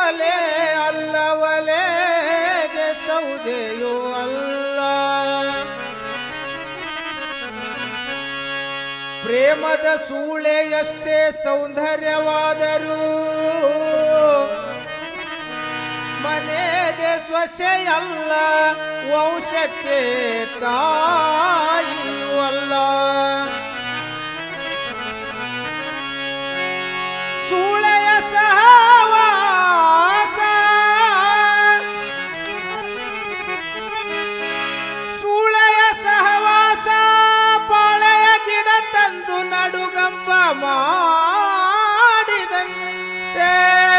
ಒಲೆ ಅಲ್ಲ ಒಲೆಗೆ ಸೌದೆಯೂ ಅಲ್ಲ ಪ್ರೇಮದ ಸೂಳೆಯಷ್ಟೇ ಸೌಂದರ್ಯವಾದರೂ ಮನೆಗೆ ಸೊಸೆಯಲ್ಲ ವಂಶಕ್ಕೆ ತಾಯಿಯೂ ಅಲ್ಲ ಸೂಳೆಯ ಸಹವಾಸ ಸೂಳೆಯ ಸಹವಾಸ ಪಾಳೆಯ ಗಿಡ ತಂದು ನಡುಗಂಬ ಮಾಡಿದಂತೆ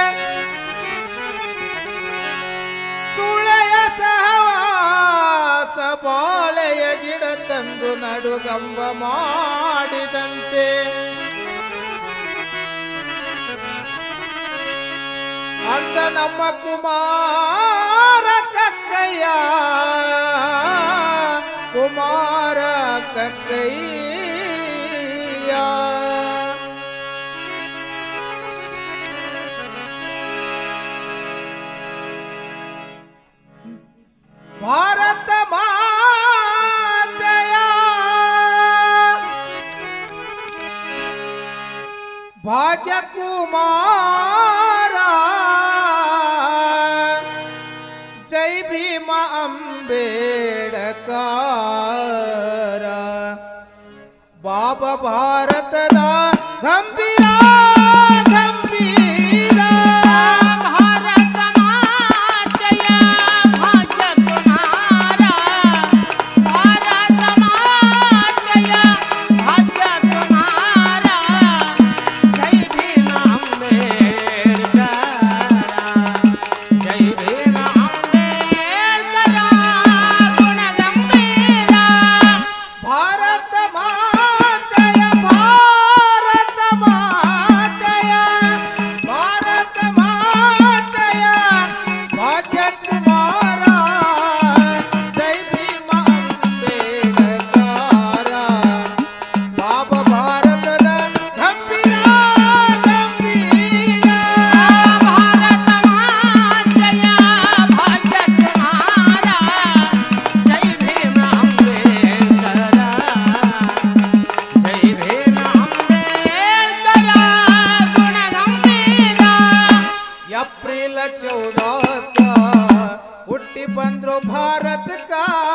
ಸೂಳೆಯ ಸಹವಾಸ ಬಾಳೆಯ ಗಿಡ ತಂದು ನಡುಗಂಬ ಮಾಡಿದಂತೆ ಅಂದ ನಮ್ಮ ಕುಮಾರ ಕಕ್ಕಯ್ಯ ಕುಮಾರ ಕಕ್ಕಯ್ಯ ಭಾರತ ಮಾತೆಯ ಭಾಗ್ಯಕುಮಾರ ಜೈ ಭೀಮ ಅಂಬೇಡಕಾರ ಬಾಬ ಭಾರತದ ಗಂಭೀರ ಗಂಭೀರ ಭಾರತ ಮಾತೆಯ ಭಾಗ್ಯ ಕುಮಾರ ಭಾರತ ಮಾತೆಯ ಭಾಗ್ಯ ಕುಮಾರ ಜೈ ಭೀಮ ಅಂಬೇಡ್ಕರ ಜೈ ಭೀಮ ಅಂಬೇಡ್ಕರ ಗುಣಗಂಭೀರ ಭಾರತ ಮಾತೆಯ ಭಾರತ ಮಾತೆಯ ಭಾರತ ಮಾತೆಯ ಭಾಗ್ಯ ಕುಮಾರ ಜೈ ಭೀಮ ಅಂಬೇಡಕಾರ ಬಾಬ ಭಾರತದ ಗಂಭೀರ ಗಂಭೀರ ಭಾರತ ಮಾತೆಯ ಭಾಗ್ಯ ಕುಮಾರ ಜೈ ಭೀಮ ಅಂಬೇಡ್ಕರ ಜೈ ಭೀಮ ಅಂಬೇಡ್ಕರ ಗುಣಗಂಭೀರ ಏಪ್ರಿಲ್ ಚೌದಕ್ಕ ಹುಟ್ಟಿ ಬಂದ್ರು ಭಾರತಕ್ಕ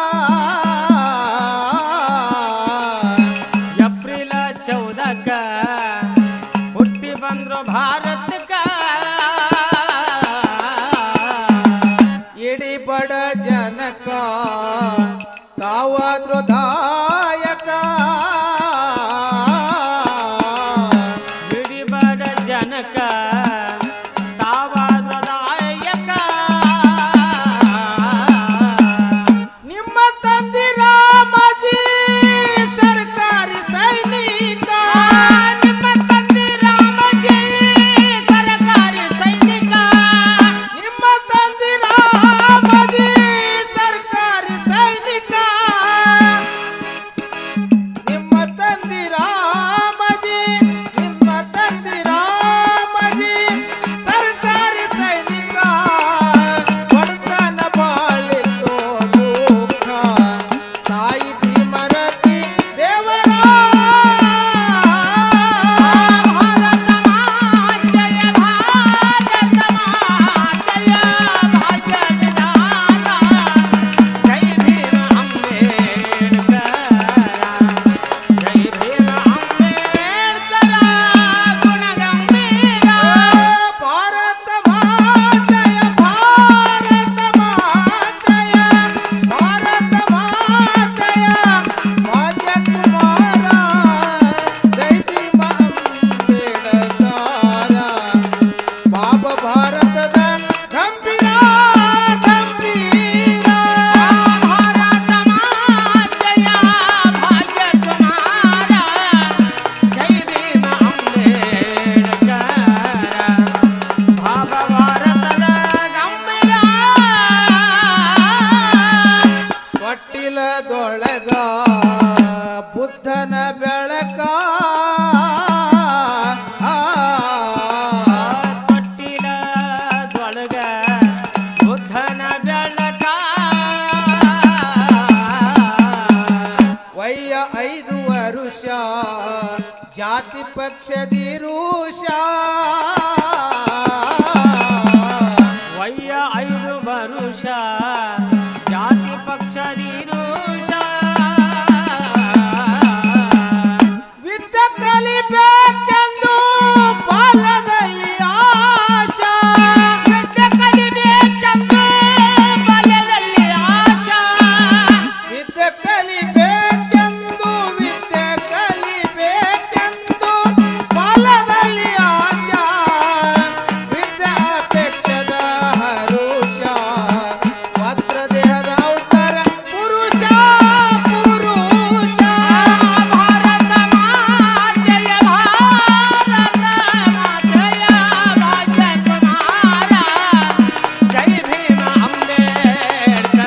ಏಪ್ರಿಲ್ ಚೌದಕ್ಕ ಹುಟ್ಟಿ ಬಂದ್ರು ಭಾರತಕ್ಕ ಇಡೀ ಬಡ ಜನಕ ತಾವಾದ್ರು ದಾಯಕ ಬಿಡಿ ಬಡ ಜನಕ ತಾವಾದ ದಾಯಕ ನಿಮ್ಮ ತಂದೆ ರಾಮಜಿ ಸರ್ಕಾರಿ ಸೈನಿಕ ನಿಮ್ಮ ತಂದೆ ರಾಮಜಿ ಸರ್ಕಾರಿ ಸೈನಿಕ ನಿಮ್ಮ ತಂದೆ ರಾಮಜಿ ಸರ್ಕಾರಿ ಸೈನಿಕ ನಿಮ್ಮ ತಂದೆ ರಾಮಜಿ ನಿಮ್ಮ ತಂದೆ ರಾಮಜಿ ಪಕ್ಷದಿರುಷ ವಯ್ಯ ಐದು ವರುಷ ಜಾತಿ ಪಕ್ಷದಿರುಷ ವಿದ್ಯೆ ಕಲಿಬೇಕೆಂದು ಬಾಲ್ಯದಲ್ಲಿ ಆಶಾ ವಿದ್ಯೆ ಕಲಿಬೇಕೆಂದು ಬಾಲ್ಯದಲ್ಲಿ ಆಶಾ ವಿದ್ಯೆ ಕಲಿಬೇಕೆಂದು ವಿದ್ಯೆ ಕಲಿಬೇಕೆಂದು ಬಾಲ್ಯದಲ್ಲಿ ಆಶಾ ವಿದ್ಯೆ ಅಪೇಕ್ಷದ ಹರುಷ ಮಾತ್ರ ದೇಹದ ಔತರ ಪುರುಷ ಪುರುಷ ಭಾರತ ಮಾತೆಯ ಭಾರತ ಮಾತೆಯ ಭಾಗ್ಯ ಕುಮಾರ ಜೈ ಭೀಮ ಅಂಬೇಡ್ಕರ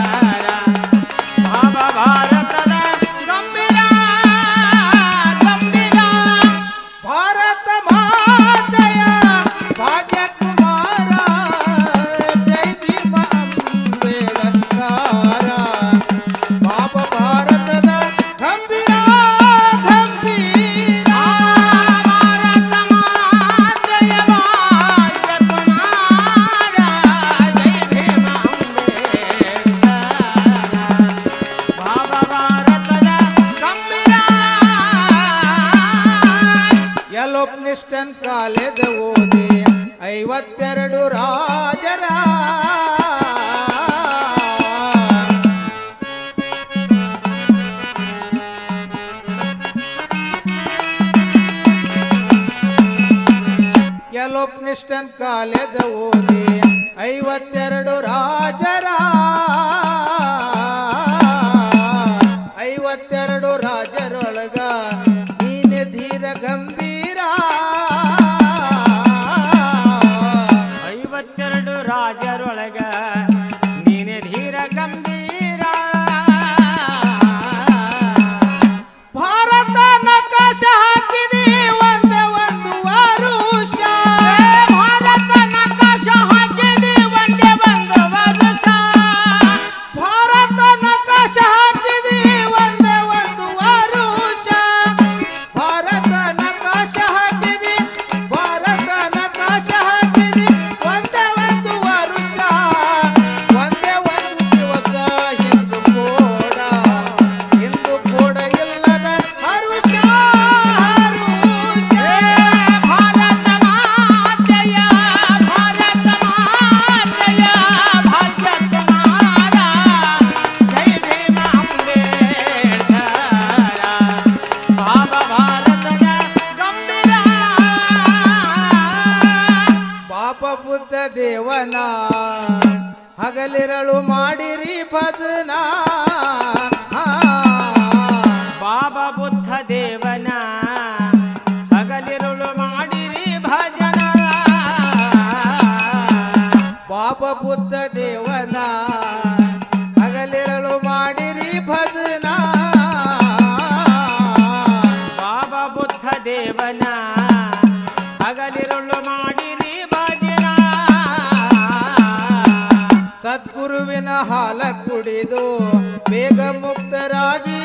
ಭಾವ ಭಾರತದ ಗಂಭೀರ ಗಂಭೀರ ಭಾರತ ಮಾತೆಯ ಭಾಗ್ಯ ಕುಮಾರ ಜೈ ಭೀಮ ಅಂಬೇಡ್ಕರ ಪಾಪ ಭಾರತದ ಗಂಭೀರ ಗಂಭೀರ ಭಾರತ ಮಾತೆಯ ಭಾಗ್ಯ ಕುಮಾರ ಜೈ ಭೀಮ ಅಂಬೇಡ್ಕರ ಭಾವ ಭಾರತದ ಗಂಭೀರ ಯಲೋಪ್ನಿಸ್ಟನ್ ಕಾಲೇಜ್ ಓದಿ ಐವತ್ತೆರಡು ರಾಜರ ಯಲೋಪ್ನಿಸ್ಟನ್ ಕಾಲೇಜ್ ಓದಿ ಐವತ್ತೆರಡು ರಾಜರ ಐವತ್ತೆರಡು ರಾಜರೊಳಗ ನೀನೆ ಧೀರ ಗಂಭೀರ ಐವತ್ತೆರಡು ರಾಜರೊಳಗ ನೀನೆ ಧೀರ ಗಂಭೀರ ಭಾರತ ನಕಾಶ ಹಾಕಿದಿ ಒಂದೇ ಒಂದು ವರುಷ ಭಾರತ ನಕಾಶ ಹಾಕಿದಿ ಒಂದೇ ಒಂದು ವರುಷ ಭಾರತ ನಕಾಶ ಹಾಕಿದಿ ಒಂದೇ ಒಂದು ವರುಷ ಭಾರತ ನಕಾಶ ಹಾಕಿದಿ ಭಾರತ ನಕಾಶ ಹಾಕಿದಿ ಒಂದೇ ಒಂದು ವರುಷ ಒಂದೇ ಒಂದು ದಿವಸ ಹಿಂದು ಕೂಡ ಹಿಂದು ಕೂಡ ಇಲ್ಲದ ಹರುಷ ಹರುಷ ಭಾರತ ಮಾತೆಯ ಭಾರತ ಮಾತೆಯ ಭಾಗ್ಯ ಕುಮಾರ ಜೈ ಭೀಮ ಅಂಬೇಡ್ಕರ ಭಾವ ಭಾರತದ ಗಂಭೀರ ಪಾಪ ಬುದ್ಧ ದೇವನ ಹಗಲಿರಳು ಮಾಡಿರಿ ಭಜನ ಬಾಬಾ ಬುದ್ಧ ದೇವನ ಹಗಲಿರುಳು ಮಾಡಿರಿ ಭಜನ ಪಾಪ ಬುದ್ಧ ದೇವನ ಹಗಲಿರಳು ಮಾಡಿರಿ ಭಜನ ಬಾಬಾ ಬುದ್ಧ ದೇವನ ಹಗಲಿರುಳು ಮಾಡಿರಿ ಭಜನ ಸದ್ಗುರುವಿನ ಹಾಲ ಕುಡಿದು ಬೇಗ ಮುಕ್ತರಾಗಿ